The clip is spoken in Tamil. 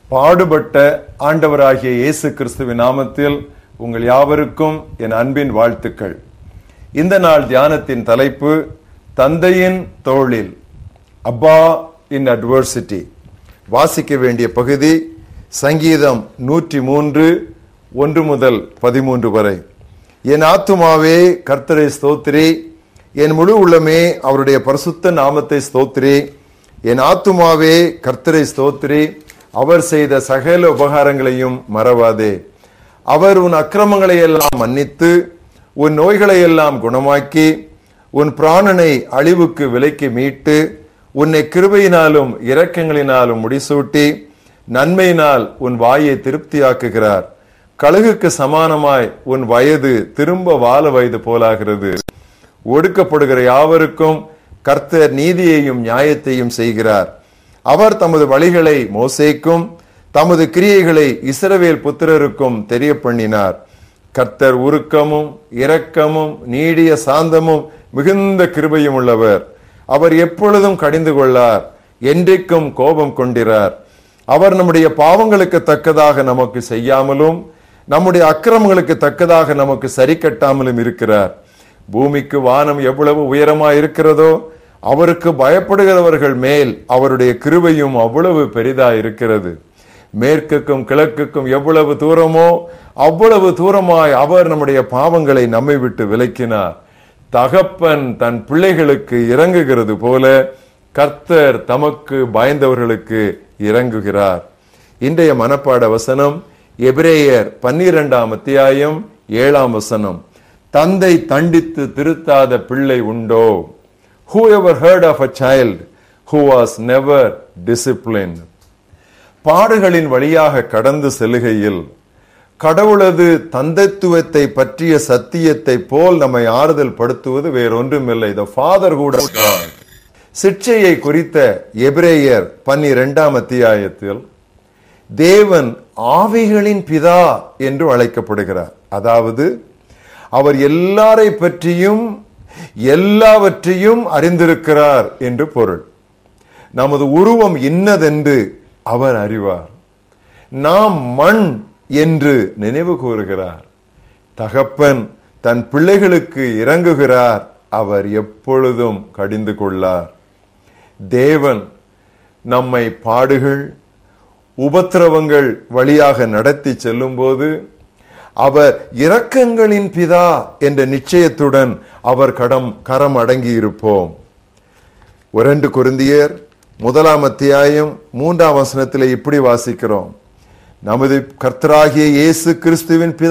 பாடுபட்ட ஆண்டவராகிய இயேசு கிறிஸ்துவின் நாமத்தில் உங்கள் யாவருக்கும் என் அன்பின் வாழ்த்துக்கள் இந்த நாள் தியானத்தின் தலைப்பு தந்தையின் தோளில் அப்பா இன் அட்வர்சிட்டி வாசிக்க வேண்டிய பகுதி சங்கீதம் நூற்றி மூன்று ஒன்று முதல் பதிமூன்று வரை என் ஆத்துமாவே கர்த்தரை ஸ்தோத்திரி என் முழு உள்ளமே அவருடைய பரிசுத்த நாமத்தை ஸ்தோத்திரி என் ஆத்துமாவே கர்த்தரை ஸ்தோத்திரி அவர் செய்த சகல உபகாரங்களையும் மறவாதே அவர் உன் அக்கிரமங்களை எல்லாம் மன்னித்து உன் நோய்களை எல்லாம் குணமாக்கி உன் பிராணனை அழிவுக்கு விலைக்கு மீட்டு உன்னை கிருபையினாலும் இரக்கங்களினாலும் முடிசூட்டி நன்மையினால் உன் வாயை திருப்தியாக்குகிறார் கழுகுக்கு சமானமாய் உன் வயது திரும்ப வாழ வயது போலாகிறது ஒடுக்கப்படுகிற யாவருக்கும் கர்த்தர் நீதியையும் நியாயத்தையும் செய்கிறார் அவர் தமது வழிகளை மோசேக்கும் தமது கிரியைகளை இஸ்ரவேல் புத்திரருக்கும் தெரிய பண்ணினார் கர்த்தர் உருக்கமும் இரக்கமும் நீடிய சாந்தமும் மிகுந்த கிருபையும் உள்ளவர் அவர் எப்பொழுதும் கடிந்து கொள்ளார் என்றைக்கும் கோபம் கொண்டிறார் அவர் நம்முடைய பாவங்களுக்கு தக்கதாக நமக்கு செய்யாமலும் நம்முடைய அக்கிரமங்களுக்கு தக்கதாக நமக்கு சரி கட்டாமலும் இருக்கிறார் பூமிக்கு வானம் எவ்வளவு உயரமா இருக்கிறதோ அவருக்கு பயப்படுகிறவர்கள் மேல் அவருடைய கிருபையும் அவ்வளவு பெரிதா இருக்கிறது மேற்குக்கும் கிழக்குக்கும் எவ்வளவு தூரமோ அவ்வளவு தூரமாய் அவர் நம்முடைய பாவங்களை நம்மை விட்டு விலக்கினார் தகப்பன் தன் பிள்ளைகளுக்கு இறங்குகிறது போல கர்த்தர் தமக்கு பயந்தவர்களுக்கு இறங்குகிறார் இன்றைய மனப்பாட வசனம் எபிரேயர் பன்னிரெண்டாம் அத்தியாயம் ஏழாம் வசனம் தந்தை தண்டித்து திருத்தாத பிள்ளை உண்டோ who ever heard of a child who was never discipline பாடுகளின் வழியாக கடந்து செல்லுகையில் கடவுளது தந்தைத்துவத்தை பற்றிய சத்தியத்தை போல் நம்மை ஆறுதல் படுத்துவது வேறொன்றுமில்லை த ஃபாதர் கூட சிக்ஷையை குறித்த எபிரேயர் பன்னிரெண்டாம் அத்தியாயத்தில் தேவன் ஆவிகளின் பிதா என்று அழைக்கப்படுகிறார் அதாவது அவர் எல்லாரை பற்றியும் எல்லாவற்றையும் அறிந்திருக்கிறார் என்று பொருள் நமது உருவம் இன்னதென்று அவர் அறிவார் நாம் மண் என்று நினைவு கூறுகிறார் தகப்பன் தன் பிள்ளைகளுக்கு இறங்குகிறார் அவர் எப்பொழுதும் கடிந்து கொள்ளார் தேவன் நம்மை பாடுகள் உபத்திரவங்கள் வழியாக நடத்தி செல்லும் போது அவர் இரக்கங்களின் பிதா என்ற நிச்சயத்துடன் அவர் கடம் கரம் அடங்கி இருப்போம் இரண்டு குருந்தியர் முதலாம் அத்தியாயம் மூன்றாம் வசனத்தில் இப்படி வாசிக்கிறோம் நமது கர்த்தராகிய இயேசு கிறிஸ்துவின் பிதா